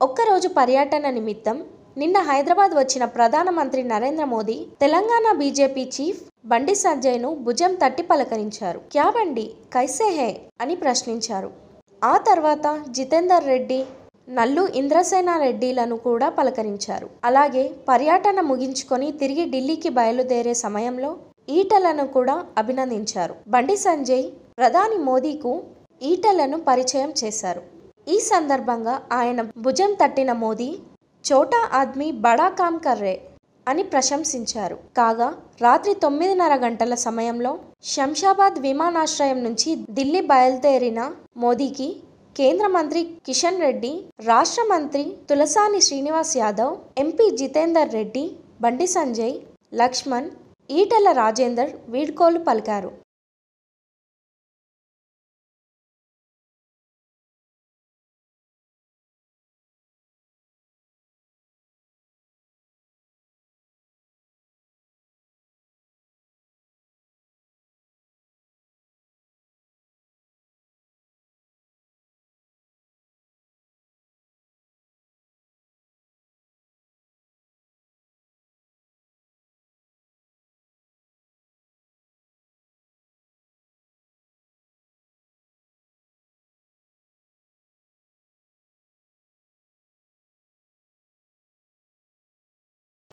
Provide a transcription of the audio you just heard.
ఒక్కరోజు పర్యటన నిమిత్తం నిన్న హైదరాబాద్ వచ్చిన ప్రధానమంత్రి నరేంద్ర మోదీ తెలంగాణ బీజేపీ చీఫ్ బండి సంజయ్ను భుజం తట్టి పలకరించారు క్యా బండి కైసే హే అని ప్రశ్నించారు ఆ తర్వాత జితేందర్ రెడ్డి నల్లు ఇంద్రసేన రెడ్డిలను కూడా పలకరించారు అలాగే పర్యటన ముగించుకొని తిరిగి ఢిల్లీకి బయలుదేరే సమయంలో ఈటలను కూడా అభినందించారు బండి సంజయ్ ప్రధాని మోదీకు ఈటలను పరిచయం చేశారు ఈ సందర్భంగా ఆయన భుజం తట్టిన మోదీ చోటా ఆద్మీ బడా కామ్ కర్రే అని ప్రశంసించారు కాగా రాత్రి తొమ్మిదిన్నర గంటల సమయంలో శంషాబాద్ విమానాశ్రయం నుంచి ఢిల్లీ బయలుదేరిన మోదీకి కేంద్ర మంత్రి కిషన్ రెడ్డి రాష్ట్ర మంత్రి తులసాని శ్రీనివాస్ యాదవ్ ఎంపీ జితేందర్ రెడ్డి బండి సంజయ్ లక్ష్మణ్ ఈటెల రాజేందర్ వీడ్కోలు పలికారు